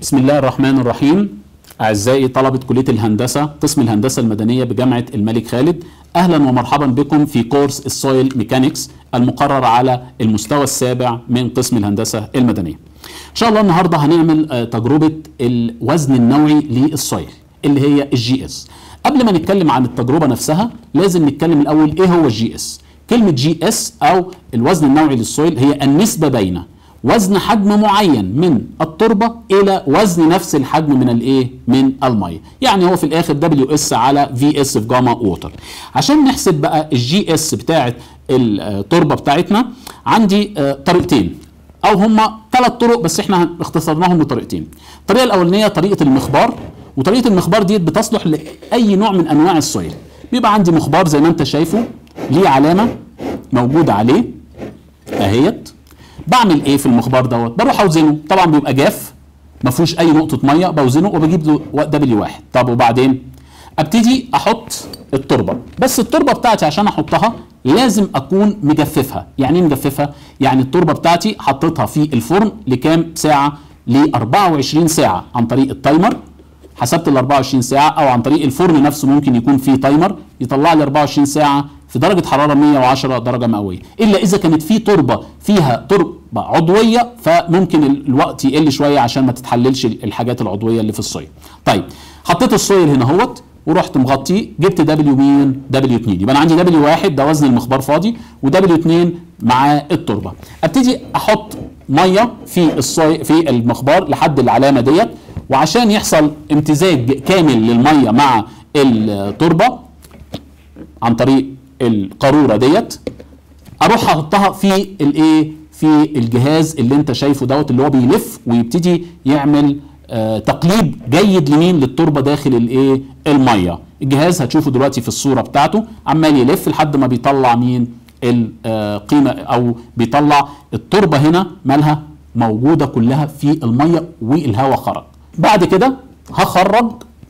بسم الله الرحمن الرحيم أعزائي طلبة كلية الهندسة قسم الهندسة المدنية بجامعة الملك خالد أهلا ومرحبا بكم في كورس السويل ميكانيكس المقرر على المستوى السابع من قسم الهندسة المدنية إن شاء الله النهاردة هنعمل آه، تجربة الوزن النوعي للسويل اللي هي الجي اس قبل ما نتكلم عن التجربة نفسها لازم نتكلم الأول إيه هو الجي اس كلمة جي اس أو الوزن النوعي للسويل هي النسبة بين وزن حجم معين من التربه الى وزن نفس الحجم من الايه من الميه يعني هو في الاخر دبليو اس على في اس في جاما ووتر عشان نحسب بقى الجي اس بتاعه التربه بتاعتنا عندي آه، طريقتين او هما ثلاث طرق بس احنا اختصرناهم بطريقتين الطريقه الاولانيه طريقه المخبار وطريقه المخبار ديت بتصلح لاي نوع من انواع السويل بيبقى عندي مخبار زي ما انت شايفه ليه علامه موجوده عليه اهيت بعمل ايه في المخبار دوت بروح اوزنه طبعا بيبقى جاف ما فيهوش اي نقطه ميه بوزنه وبجيب له دبليو واحد طب وبعدين ابتدي احط التربه بس التربه بتاعتي عشان احطها لازم اكون مجففها يعني ايه مجففها يعني التربه بتاعتي حطيتها في الفرن لكام ساعه ل 24 ساعه عن طريق التايمر حسبت ال 24 ساعه او عن طريق الفرن نفسه ممكن يكون فيه تايمر يطلع لي 24 ساعه في درجه حراره 110 درجه مئويه الا اذا كانت في تربه فيها تربه عضويه فممكن ال- الوقت يقل شويه عشان ما تتحللش ال- الحاجات العضويه اللي في الصويا طيب حطيت الصويل هنا اهوت ورحت مغطيه جبت دبليو مين دبليو 2 يبقى انا عندي دبليو 1 ده وزن المخبار فاضي ودبليو 2 مع التربه ابتدي احط ميه في الصوي في المخبار لحد العلامه ديت وعشان يحصل امتزاج كامل للميه مع التربه عن طريق القاروره ديت اروح احطها في الايه في الجهاز اللي انت شايفه دوت اللي هو بيلف ويبتدي يعمل آه تقليب جيد لمين للتربه داخل الايه الميه الجهاز هتشوفه دلوقتي في الصوره بتاعته عمال يلف لحد ما بيطلع مين القيمه او بيطلع التربه هنا مالها موجوده كلها في الميه والهواء خرج بعد كده هخرج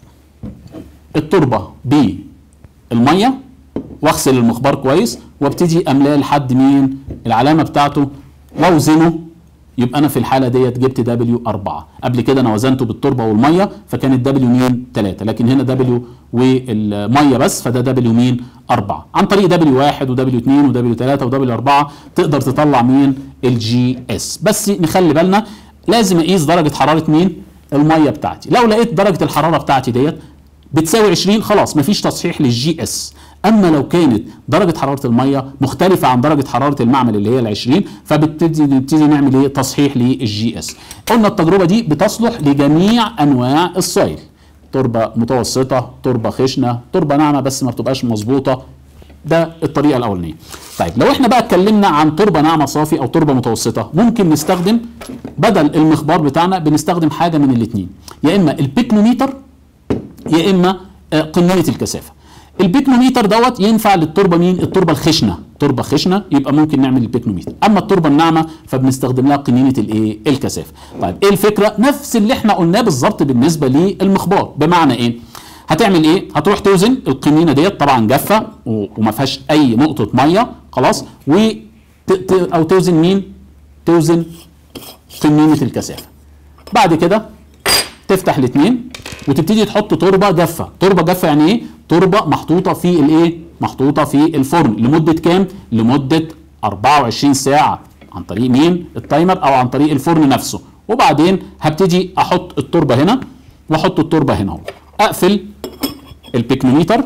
التربه بالميه واغسل المخبار كويس وابتدي املاه لحد مين العلامه بتاعته واوزنه يبقى انا في الحاله ديت جبت دبليو 4 قبل كده انا وزنته بالتربه والميه فكانت دبليو مين 3 لكن هنا دبليو والميه بس فده دبليو مين 4 عن طريق دبليو 1 ودبليو 2 ودبليو 3 ودبليو 4 تقدر تطلع مين الجي اس بس نخلي بالنا لازم اقيس درجه حراره مين الميه بتاعتي لو لقيت درجه الحراره بتاعتي ديت بتساوي 20 خلاص مفيش تصحيح للجي اس اما لو كانت درجه حراره الميه مختلفه عن درجه حراره المعمل اللي هي ال 20 فبتبتدي نبتدي نعمل ايه تصحيح للجي اس قلنا التجربه دي بتصلح لجميع انواع السويل تربه متوسطه تربه خشنه تربه ناعمه بس ما بتبقاش مظبوطه ده الطريقه الاولانيه طيب لو احنا بقى اتكلمنا عن تربه ناعمه صافي او تربه متوسطه ممكن نستخدم بدل المخبار بتاعنا بنستخدم حاجه من الاثنين يا اما البيكنوميتر يا اما آه، قنينه الكثافه البيكنوميتر دوت ينفع للتربه مين التربه الخشنه تربه خشنه يبقى ممكن نعمل البيكنوميتر اما التربه الناعمه فبنستخدم لها قنينه الايه الكثافه طيب ايه الفكره نفس اللي احنا قلناه بالظبط بالنسبه للمخبار بمعنى ايه هتعمل ايه هتروح توزن القنينه ديت طبعا جافه و- وما فيهاش اي نقطه ميه خلاص و ت- ت- او توزن مين توزن قنينه الكثافه بعد كده تفتح الاثنين وتبتدي تحط تربه جافه تربه جافه يعني ايه تربه محطوطه في الايه محطوطه في الفرن لمده كام لمده 24 ساعه عن طريق مين التايمر او عن طريق الفرن نفسه وبعدين هبتدي احط التربه هنا واحط التربه هنا اهو اقفل البيكنوميتر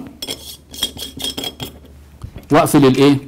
واقفل الايه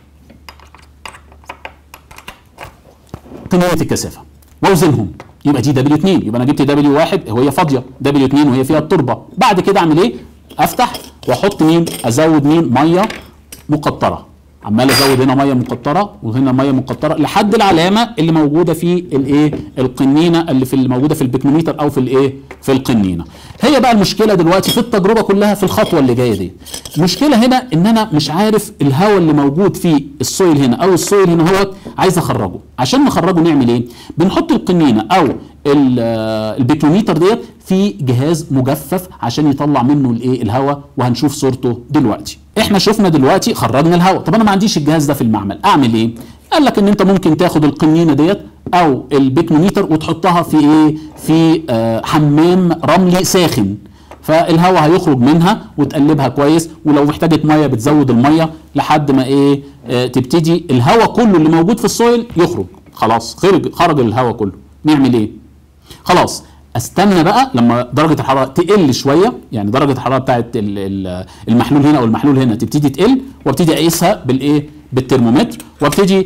قنينه الكثافه واوزنهم يبقى دي دبليو 2 يبقى انا جبت دبليو 1 وهي فاضيه دبليو 2 وهي فيها التربه بعد كده اعمل ايه افتح واحط مين ازود مين ميه مقطره عمال ازود هنا ميه مقطره وهنا ميه مقطره لحد العلامه اللي موجوده في الايه القنينه اللي في اللي موجوده في البيكنوميتر او في الايه في القنينه هي بقى المشكله دلوقتي في التجربه كلها في الخطوه اللي جايه دي المشكله هنا ان انا مش عارف الهواء اللي موجود في السويل هنا او السويل هنا هو عايز اخرجه عشان نخرجه نعمل ايه بنحط القنينه او ال- آه، البيكنوميتر ديت في جهاز مجفف عشان يطلع منه الايه الهواء وهنشوف صورته دلوقتي احنا شفنا دلوقتي خرجنا الهواء طب انا ما عنديش الجهاز ده في المعمل اعمل ايه قال لك ان انت ممكن تاخد القنينه ديت او البيكنوميتر وتحطها في ايه في آه، حمام رملي ساخن فالهواء هيخرج منها وتقلبها كويس ولو احتاجت ميه بتزود الميه لحد ما ايه آه، تبتدي الهواء كله اللي موجود في السويل يخرج خلاص خرج خرج الهواء كله نعمل ايه خلاص استنى بقى لما درجه الحراره تقل شويه يعني درجه الحراره بتاعت ال- ال- المحلول هنا او المحلول هنا تبتدي تقل وابتدي اقيسها بالايه بالترمومتر وابتدي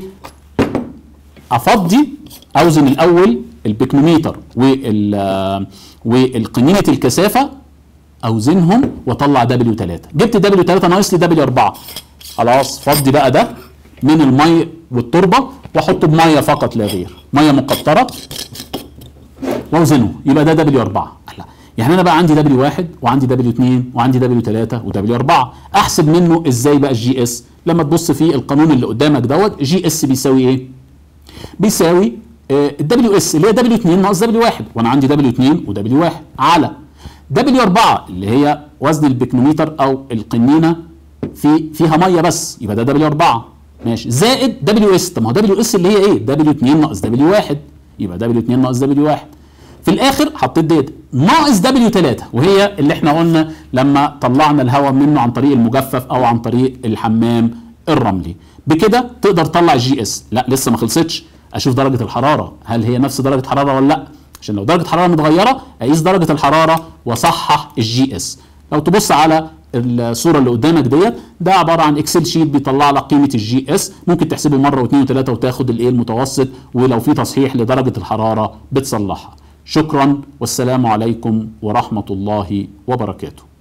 افضي اوزن الاول البيكنوميتر وال والقنينه الكثافه اوزنهم واطلع دبليو 3 جبت دبليو 3 ناقص لي دبليو 4 خلاص فضي بقى ده من المي والتربه واحطه بميه فقط لا غير ميه مقطره واوزنه يبقى ده دبليو 4 لا يعني انا بقى عندي دبليو 1 وعندي دبليو 2 وعندي دبليو 3 ودبليو 4 احسب منه ازاي بقى الجي اس لما تبص في القانون اللي قدامك دوت جي اس بيساوي ايه بيساوي الدبليو اس اللي هي دبليو 2 ناقص دبليو 1 وانا عندي دبليو 2 ودبليو 1 على دبليو 4 اللي هي وزن البيكنوميتر او القنينه في فيها ميه بس يبقى ده دبليو 4 ماشي زائد دبليو اس طب ما هو دبليو اس اللي هي ايه دبليو 2 ناقص دبليو 1 يبقى دبليو 2 ناقص دبليو 1 في الاخر حطيت ديت ناقص دبليو 3 وهي اللي احنا قلنا لما طلعنا الهواء منه عن طريق المجفف او عن طريق الحمام الرملي بكده تقدر تطلع الجي اس لا لسه ما خلصتش اشوف درجه الحراره هل هي نفس درجه حراره ولا لا عشان لو درجه الحراره متغيره اقيس درجه الحراره واصحح الجي اس لو تبص على الصوره اللي قدامك ديت ده عباره عن اكسل شيت بيطلع لك قيمه الجي اس ممكن تحسبه مره واثنين وثلاثه وتاخد الايه المتوسط ولو في تصحيح لدرجه الحراره بتصلحها شكرا والسلام عليكم ورحمه الله وبركاته